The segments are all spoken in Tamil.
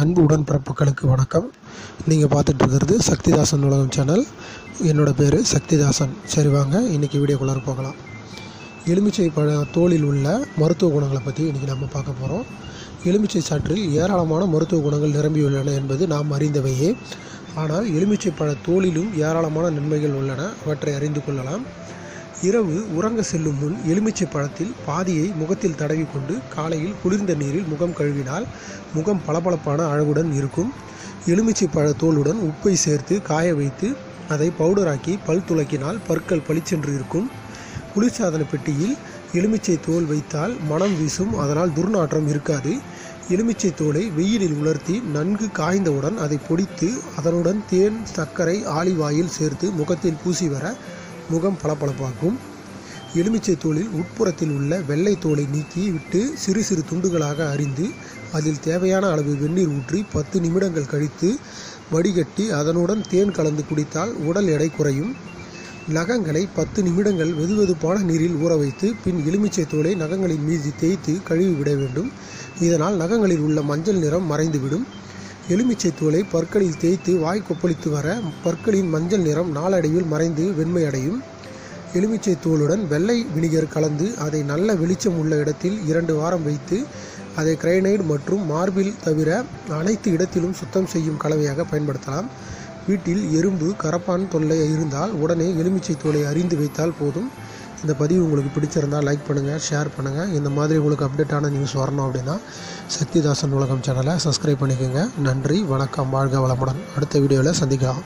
அன்பு உடன்பிறப்புகளுக்கு வணக்கம் நீங்கள் பார்த்துட்டு இருக்கிறது சக்திதாசன் உலகம் சேனல் என்னோட பேர் சக்திதாசன் சரி வாங்க இன்றைக்கி வீடியோக்குள்ளார போகலாம் எலுமிச்சை பழ தோலில் உள்ள மருத்துவ குணங்களை பற்றி இன்றைக்கி நம்ம பார்க்க போகிறோம் எலுமிச்சை சாற்றில் ஏராளமான மருத்துவ குணங்கள் நிரம்பியுள்ளன என்பது நாம் அறிந்தவையே ஆனால் எலுமிச்சை பழ தோலிலும் ஏராளமான நன்மைகள் உள்ளன அவற்றை அறிந்து கொள்ளலாம் இரவு உறங்க செல்லும் முன் எலுமிச்சை பழத்தில் பாதியை முகத்தில் தடவி கொண்டு காலையில் குளிர்ந்த நீரில் முகம் கழுவினால் முகம் பளபளப்பான அழகுடன் இருக்கும் எலுமிச்சை பழ தோலுடன் உப்பை சேர்த்து காய வைத்து அதை பவுடராக்கி பல் துலக்கினால் பற்கள் பளிச்சென்று இருக்கும் குளிர்சாதன பெட்டியில் எலுமிச்சை தோல் வைத்தால் மனம் வீசும் அதனால் துர்நாற்றம் இருக்காது எலுமிச்சை தோலை வெயிலில் உலர்த்தி நன்கு காய்ந்தவுடன் அதை பொடித்து அதனுடன் தேன் சர்க்கரை ஆலிவ் ஆயில் சேர்த்து முகத்தில் பூசி வர முகம் பளபளப்பாக்கும் எலுமிச்சை தோலில் உட்புறத்தில் உள்ள வெள்ளை தோலை நீக்கி விட்டு சிறு சிறு துண்டுகளாக அரிந்து அதில் தேவையான அளவு வெந்நீர் ஊற்றி பத்து நிமிடங்கள் கழித்து வடிகட்டி அதனுடன் தேன் கலந்து குடித்தால் உடல் எடை குறையும் நகங்களை பத்து நிமிடங்கள் வெதுவெதுப்பான நீரில் ஊற வைத்து பின் எலுமிச்சை தோலை நகங்களின் மீது தேய்த்து கழுவி விட வேண்டும் இதனால் நகங்களில் உள்ள மஞ்சள் நிறம் மறைந்துவிடும் எலுமிச்சை தோலை பற்களில் தேய்த்து வாய் கொப்பளித்து வர பற்களின் மஞ்சள் நிறம் நாளடைவில் மறைந்து வெண்மை அடையும் எலுமிச்சை தோலுடன் வெள்ளை வினிகர் கலந்து அதை நல்ல வெளிச்சம் உள்ள இடத்தில் இரண்டு வாரம் வைத்து அதை கிரைனைடு மற்றும் மார்பில் தவிர அனைத்து இடத்திலும் சுத்தம் செய்யும் கலவையாக பயன்படுத்தலாம் வீட்டில் எறும்பு கரப்பான் தொல்லை இருந்தால் உடனே எலுமிச்சை தோலை அறிந்து வைத்தால் போதும் இந்த பதிவு உங்களுக்கு பிடிச்சிருந்தால் லைக் பண்ணுங்கள் ஷேர் பண்ணுங்கள் இந்த மாதிரி உங்களுக்கு அப்டேட்டான நியூஸ் வரணும் அப்படின்னா சக்திதாசன் உலகம் சேனலை சப்ஸ்கிரைப் பண்ணிக்கோங்க நன்றி வணக்கம் வாழ்க வளமுடன் அடுத்த வீடியோவில் சந்திக்கலாம்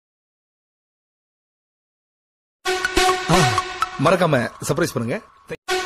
மறக்காம சர்ப்ரைஸ் பண்ணுங்க